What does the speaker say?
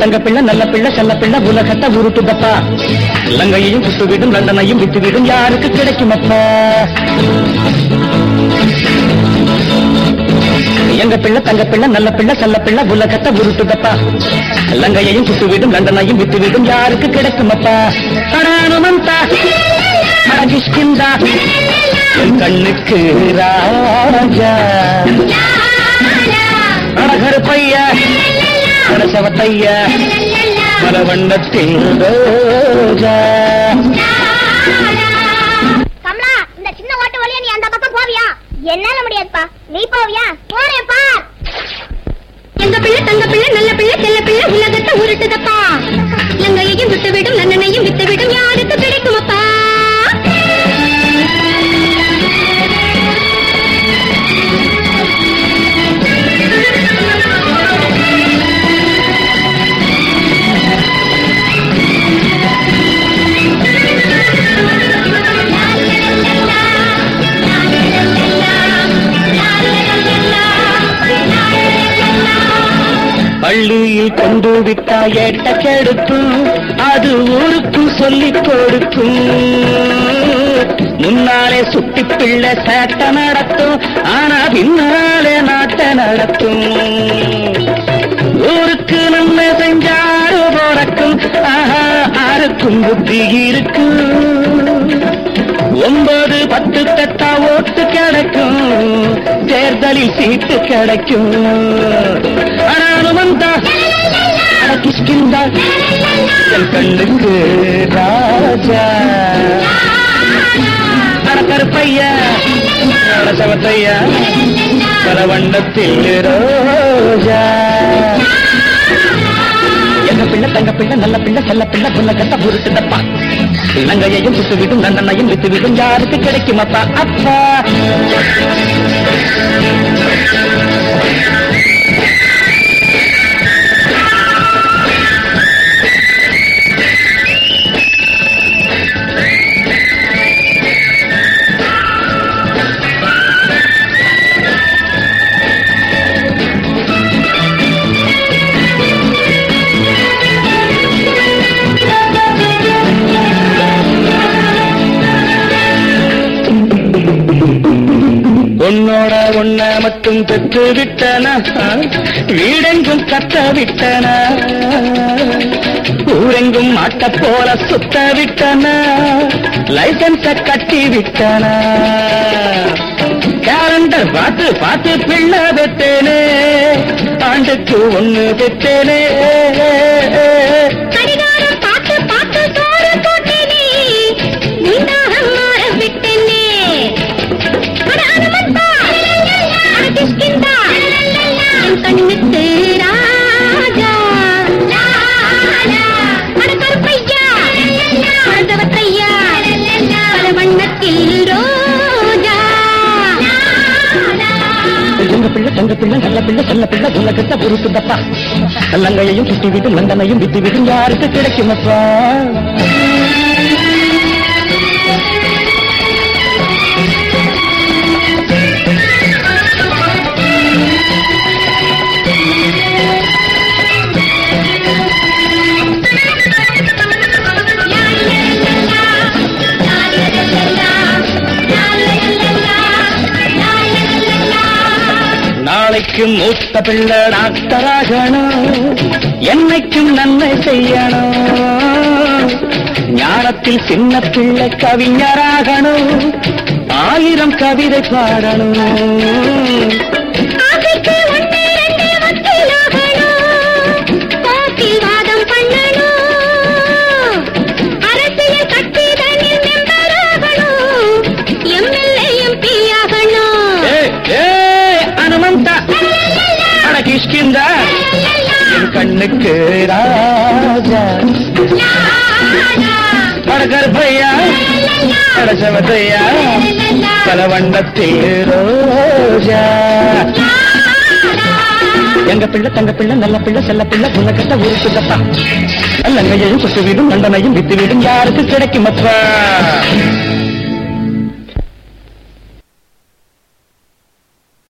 தங்க பிள்ளை நல்ல பிள்ளை செல்ல பிள்ளை உலகத்தை உருட்டுதப்பா இலங்கையையும் சுட்டுவிடும் லண்டனையும் விட்டுவிடும் யாருக்கு கிடைக்குமப்பா எங்க பிள்ளை தங்க பிள்ளை நல்ல பிள்ளை செல்ல பிள்ளை உலகத்தை உருட்டுதப்பா இலங்கையையும் சுட்டுவிடும் லண்டனையும் விட்டுவிடும் யாருக்கு கிடைக்குமப்பா அடானுமந்தா அடகிஷ்கிந்தா என் கண்ணுக்கு ராஜா அழகர் பையா அடசவத்தையா பல வண்ணத்தில் ரோஜா கமலா இந்த சின்ன ஓட்டு வழியா நீ அந்த பக்கம் போவியா என்னால முடியாதுப்பா நீ போவியா போறேன் பா எங்க பிள்ளை தங்க பிள்ளை நல்ல பிள்ளை செல்ல பிள்ளை உலகத்தை உருட்டுதப்பா இலங்கையையும் விட்டுவிடும் லண்டனையும் விட்டுவிடும் யாருக்கு கிடைக்குமப்பா பள்ளியில் கொண்டு விட்டா ஏட்ட கெடுக்கும் அது ஊருக்கும் சொல்லிக் கொடுக்கும் முன்னாலே சுட்டி பிள்ளை சேட்ட நடத்தும் ஆனா பின்னாலே நாட்ட நடத்தும் ஊருக்கு நன்மை செஞ்சாரு போறக்கும் ஆஹா ஆருக்கும் புத்தி இருக்கும் ஒன்பது பத்து தட்டா ஓட்டு கிடைக்கும் தேர்தலில் சீட்டு கிடைக்கும் ஆனாலும் வந்தா கிஷ்கிந்தா என் கண்ணுக்கு ராஜா அடக்கருப்பையா அடசவத்தையா பல வண்ணத்தில் ரோஜா எங்க பிள்ளை தங்க பிள்ளை நல்ல பிள்ளை செல்ல பிள்ளை புல்லகத்த புருட்டுதப்பா இலங்கையையும் சுட்டுவிடும் லண்டனையும் விட்டுவிடும் யாருக்கு கிடைக்குமப்பா அப்பா உன்னோட உன்ன மட்டும் பெற்று விட்டனா வீடெங்கும் கத்த விட்டனா ஊரெங்கும் மாட்ட போல சுத்த விட்டனா லைசன்ஸ கட்டி விட்டனா கேலண்டர் பார்த்து பார்த்து பிள்ளை பெற்றேனே ஆண்டுக்கு ஒண்ணு பெற்றேனே கடிகாரம் பார்த்து பார்த்து சோறு போட்டேனே நீண்டாக மாற விட்டேனே அட அனுமந்தா அட கிஷ்கிந்தா என் கண்ணுக்கு ராஜா அட கருப்பையா அழகவத்தையா பல வண்ணத்தில் ரோஜா எங்க பிள்ளை தங்க பிள்ளை நல்ல பிள்ளை செல்ல பிள்ளை உலகத்தை பொறுத்துதப்பா லங்கையையும் சுட்டிவிடும் லண்டனையும் விட்டுவிடும் யாருக்கு கிடைக்குமப்பா நாளைக்கு மூத்த பிள்ளை டாக்டராகணும் என்னைக்கும் நன்மை செய்யணும் ஞானத்தில் சின்ன பிள்ளை கவிஞராகணும் ஆயிரம் கவிதை பாடணும் ஆசைக்கு ஒண்ணு ரெண்டு வக்கீலாகணும். கோர்ட்டில் வாதம் பண்ணணும். அரசியல் கட்சிதனில் மெம்பராகணும். MLA, MP ஆகணும். ஏய், ஏய், அனுமந்தா அட கிஷ்கிந்தா என் கண்ணுக்கு ராஜா அட கருப்பையா அட சவத்தையா பல வண்ணத்தில் ரோஜா எங்க பிள்ளை தங்க பிள்ளை நல்ல பிள்ளை செல்ல பிள்ளை உலகத்தை உருட்டுதப்பா நல்லங்கையையும் சுட்டு வீடும் நண்டனையும் வித்து வீடும் யாருக்கு கிடைக்குமப்பா